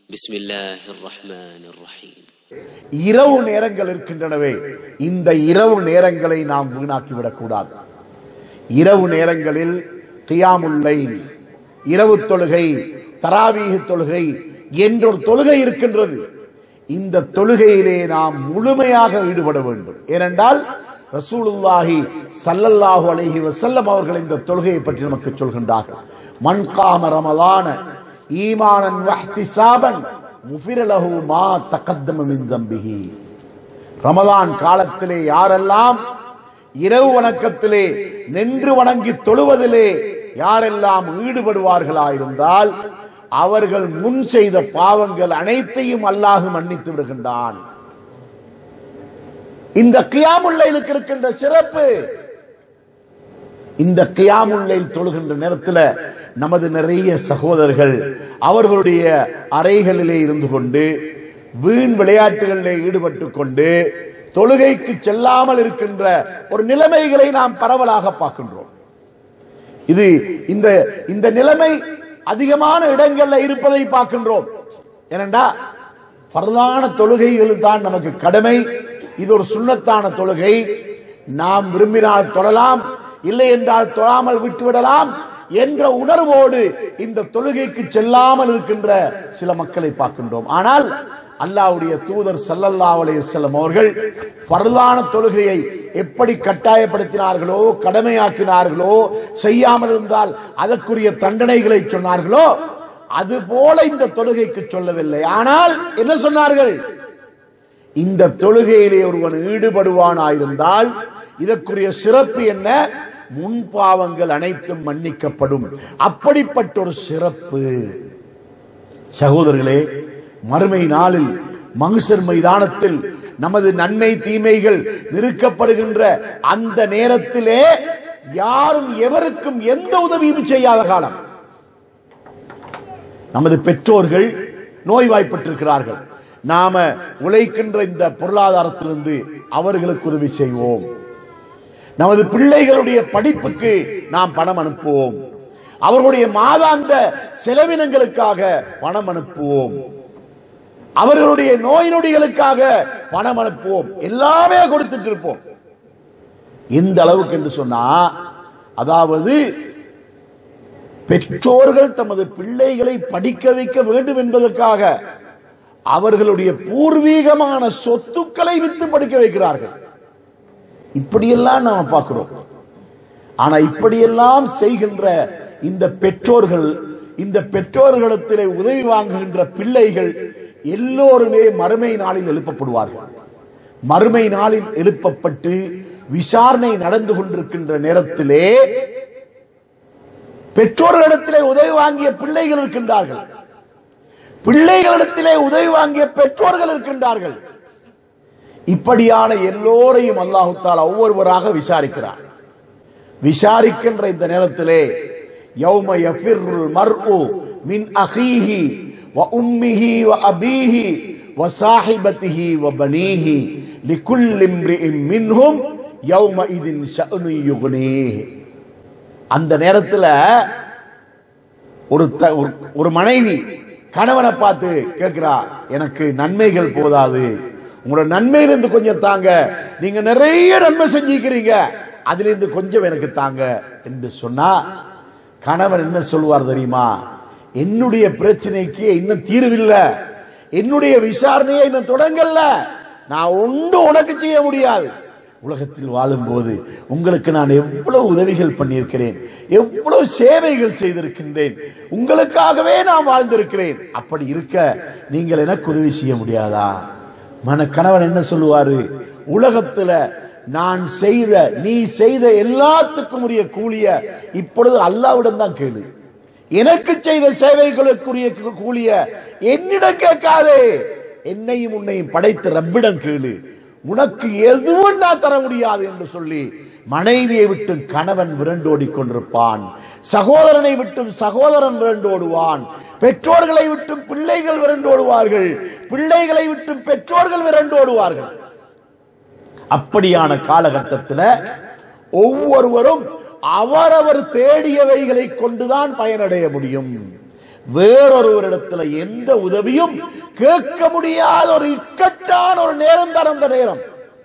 بسم الله الرحمن الرحيم இரவு நேரங்கள் இருக்கின்றனவே இந்த இரவு நேரங்களை நாம் வீணாக்கிவிடக் கூடாது இரவு நேரங்களில் கியாமுல்லைல் இரவு தொழுகை தராவீக தொழுகை என்றொரு தொழுகை இருக்கின்றது இந்த தொழுகையிலே நாம் முழுமையாக ஈடுபட வேண்டும் ஏனென்றால் ரசூலுல்லாஹி ஸல்லல்லாஹு அலைஹி வஸல்லம் அவர்கள் இந்த தொழுகையை பற்றி நமக்கு சொல்கின்றார்கள் மன் காம ரமலான ஈமானன் வஹ்திசாபன் முஃபிர லஹு மா தகத்தம மின் தம்பிஹி ரமலான் காலத்திலே யாரெல்லாம் இரவு வணக்கத்திலே நின்று வணங்கி தொழுவதிலே யாரெல்லாம் ஈடுபடுவார்களாயிருந்தால் அவர்கள் முன் செய்த பாவங்கள் அனைத்தையும் அல்லாஹ் மன்னித்து விடுகின்றான் இந்த கியாமுல்லைலுக்கு இருக்கின்ற சிறப்பு இந்த கியாமுல்லைல் தொழுகின்ற நேரத்தில் நமது நிறைய சகோதரர்கள் அவர்களுடைய அறைகளிலே இருந்து கொண்டு வீண் விளையாட்டுகளிலே ஈடுபட்டு கொண்டு தொழுகைக்கு செல்லாமல் இருக்கின்ற ஒரு நிலைமைகளை நாம் பரவலாக பார்க்கின்றோம் இது இந்த இந்த நிலைமை அதிகமான இடங்கள்ல இருப்பதை பார்க்கின்றோம் ஏனென்றா பரதான தொழுகைகள் தான் நமக்கு கடமை இது ஒரு சுண்ணத்தான தொழுகை நாம் விரும்பினால் தொழலாம் இல்லை என்றால் தொழாமல் விட்டுவிடலாம் என்ற உணர்வோடு இந்த தொழுகைக்கு செல்லாமல் இருக்கின்ற சில மக்களை பார்க்கின்றோம் ஆனால் அல்லாவுடைய தூதர் சல்லல்லா அலையம் அவர்கள் பரதான தொழுகையை எப்படி கட்டாயப்படுத்தினார்களோ கடமையாக்கினார்களோ செய்யாமல் இருந்தால் அதற்குரிய தண்டனைகளை சொன்னார்களோ அது போல இந்த தொழுகைக்கு சொல்லவில்லை ஆனால் என்ன சொன்னார்கள் இந்த தொழுகையிலே ஒருவன் ஈடுபடுவானாயிருந்தால் இதற்குரிய சிறப்பு என்ன முன்பாவங்கள் அனைத்தும் மன்னிக்கப்படும் அப்படிப்பட்ட ஒரு சிறப்பு சகோதரர்களே மறுமை நாளில் மகுசர் மைதானத்தில் நமது நன்மை தீமைகள் நிறுக்கப்படுகின்ற அந்த நேரத்திலே யாரும் எவருக்கும் எந்த உதவியும் செய்யாத காலம் நமது பெற்றோர்கள் நோய்வாய்ப்பட்டிருக்கிறார்கள் நாம உழைக்கின்ற இந்த பொருளாதாரத்திலிருந்து அவர்களுக்கு உதவி செய்வோம் நமது பிள்ளைகளுடைய படிப்புக்கு நாம் பணம் அனுப்புவோம் அவர்களுடைய மாதாந்த செலவினங்களுக்காக பணம் அனுப்புவோம் அவர்களுடைய நோய் நொடிகளுக்காக பணம் அனுப்புவோம் எல்லாமே கொடுத்துட்டு இருப்போம் எந்த அளவுக்கு என்று சொன்னா அதாவது பெற்றோர்கள் தமது பிள்ளைகளை படிக்க வைக்க வேண்டும் என்பதற்காக அவர்களுடைய பூர்வீகமான சொத்துக்களை வித்து படிக்க வைக்கிறார்கள் இப்படியெல்லாம் நாம பார்க்கிறோம் ஆனா இப்படியெல்லாம் செய்கின்ற இந்த பெற்றோர்கள் இந்த பெற்றோர்களிடத்திலே உதவி வாங்குகின்ற பிள்ளைகள் எல்லோருமே மறுமை நாளில் எழுப்பப்படுவார்கள் மறுமை நாளில் எழுப்பப்பட்டு விசாரணை நடந்து கொண்டிருக்கின்ற நேரத்திலே பெற்றோர்களிடத்திலே உதவி வாங்கிய பிள்ளைகள் இருக்கின்றார்கள் பிள்ளைகளிடத்திலே உதவி வாங்கிய பெற்றோர்கள் இருக்கின்றார்கள் இப்படியான எல்லோரையும் அல்லாஹு தாலா ஒவ்வொருவராக விசாரிக்கிறார் விசாரிக்கின்ற இந்த நேரத்திலே யௌம யஃபிர்ருல் மர்உ மின் அஹீஹி வ உம்மிஹி வ அபீஹி வ சாஹிபத்திஹி வ பனீஹி லிகுல் இம்ரிஇம் மின்ஹும் யௌம இதின் ஷஅனு யுக்னீஹி அந்த நேரத்துல ஒரு த- ஒரு- ஒரு மனைவி கணவனை பார்த்து கேட்கிறா எனக்கு நன்மைகள் போதாது உங்களோட நன்மையிலிருந்து கொஞ்சம் தாங்க நீங்க நிறைய நன்மை செஞ்சிருக்கிறீங்க அதுல இருந்து கொஞ்சம் எனக்கு தாங்க என்று சொன்னா கணவன் என்ன சொல்லுவார் தெரியுமா என்னுடைய பிரச்சனைக்கு இன்னும் தீர்வில்லை என்னுடைய விசாரணையை இன்னும் தொடங்கல நான் ஒன்றும் உனக்கு செய்ய முடியாது உலகத்தில் வாழும்போது உங்களுக்கு நான் எவ்வளவு உதவிகள் பண்ணியிருக்கிறேன் எவ்வளவு சேவைகள் செய்திருக்கின்றேன் உங்களுக்காகவே நான் வாழ்ந்திருக்கிறேன் அப்படி இருக்க நீங்கள் எனக்கு உதவி செய்ய முடியாதா மன கணவன் என்ன சொல்லுவாரு உலகத்துல நான் செய்த நீ செய்த எல்லாத்துக்கும் உரிய கூலிய இப்பொழுது அல்லாவிடம் தான் கேளு எனக்கு செய்த சேவைகளுக்குரிய கூலிய என்னிடம் கேட்காதே என்னையும் உன்னையும் படைத்த ரப்பிடம் கேளு உனக்கு எதுவும் நான் தர முடியாது என்று சொல்லி மனைவியை விட்டு கணவன் விரண்டோடி கொண்டிருப்பான் சகோதரனை விட்டும் சகோதரன் விரண்டோடுவான் பெற்றோர்களை விட்டும் பிள்ளைகள் விரண்டோடுவார்கள் பிள்ளைகளை விட்டும் பெற்றோர்கள் விரண்டோடுவார்கள் அப்படியான காலகட்டத்தில் ஒவ்வொருவரும் அவரவர் தேடியவைகளை கொண்டுதான் பயனடைய முடியும் வேறொருவரிடத்துல எந்த உதவியும் கேட்க முடியாத ஒரு இக்கட்டான ஒரு நேரம் தான் அந்த நேரம்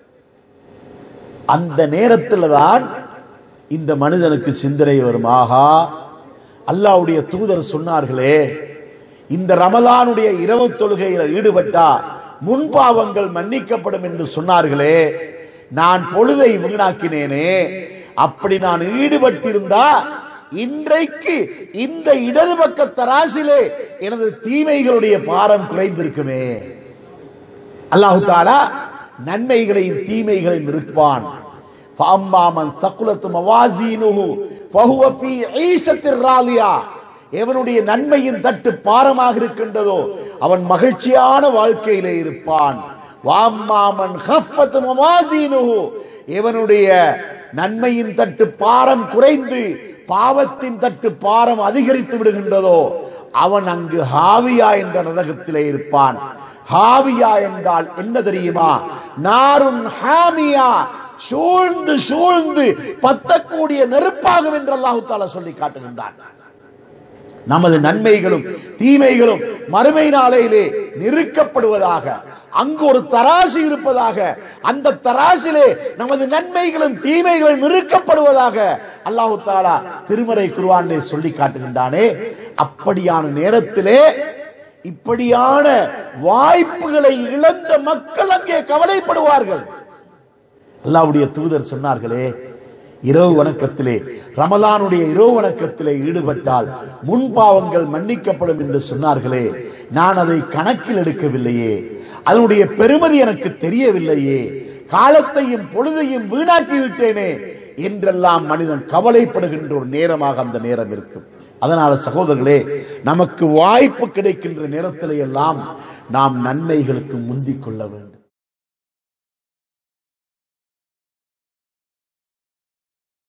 அந்த நேரத்தில் தான் இந்த மனிதனுக்கு சிந்தனை வரும் ஆகா அல்லாவுடைய தூதர் சொன்னார்களே இந்த ரமலானுடைய இரவு தொழுகையில் ஈடுபட்டா முன்பாவங்கள் மன்னிக்கப்படும் என்று சொன்னார்களே நான் பொழுதை வீணாக்கினேனே அப்படி நான் ஈடுபட்டிருந்தா இன்றைக்கு இந்த இடது பக்க தராசிலே எனது தீமைகளுடைய பாரம் குறைந்திருக்குமே அல்லாஹு தாலா நன்மைகளையும் தீமைகளையும் இருப்பான் ஃபாம்மாமன் தக்குலத்து மவாசீனுஹு ஃபஹுவ ஃபீ ஈஷத்திர் ராலியா எவனுடைய நன்மையின் தட்டு பாரமாக இருக்கின்றதோ அவன் மகிழ்ச்சியான வாழ்க்கையிலே இருப்பான் வாம்மாமன் ஹஃபத் மவாசீனுஹு எவனுடைய நன்மையின் தட்டு பாரம் குறைந்து பாவத்தின் தட்டு பாரம் அதிகரித்து விடுகின்றதோ அவன் அங்கு ஹாவியா என்ற நரகத்திலே இருப்பான் ஹாவியா என்றால் என்ன தெரியுமா நாருன் ஹாமியா சூழ்ந்து சூழ்ந்து பத்தக்கூடிய நெருப்பாகும் என்று அல்லாஹு தாலா சொல்லி காட்டுகின்றான் நமது நன்மைகளும் தீமைகளும் மறுமை நாளையிலே நிறுக்கப்படுவதாக அங்கு ஒரு தராசு இருப்பதாக அந்த தராசிலே நமது நன்மைகளும் தீமைகளும் நிறுக்கப்படுவதாக அல்லாஹு தாலா திருமறை குருவானிலே சொல்லி காட்டுகின்றானே அப்படியான நேரத்திலே இப்படியான வாய்ப்புகளை இழந்த மக்கள் அங்கே கவலைப்படுவார்கள் அல்லாவுடைய தூதர் சொன்னார்களே இரவு வணக்கத்திலே ரமலானுடைய இரவு வணக்கத்திலே ஈடுபட்டால் முன்பாவங்கள் மன்னிக்கப்படும் என்று சொன்னார்களே நான் அதை கணக்கில் எடுக்கவில்லையே அதனுடைய பெருமதி எனக்கு தெரியவில்லையே காலத்தையும் பொழுதையும் வீணாக்கி விட்டேனே என்றெல்லாம் மனிதன் கவலைப்படுகின்ற ஒரு நேரமாக அந்த நேரம் இருக்கும் அதனால சகோதரர்களே நமக்கு வாய்ப்பு கிடைக்கின்ற நேரத்திலே எல்லாம் நாம் நன்மைகளுக்கு முந்திக் கொள்ள வேண்டும்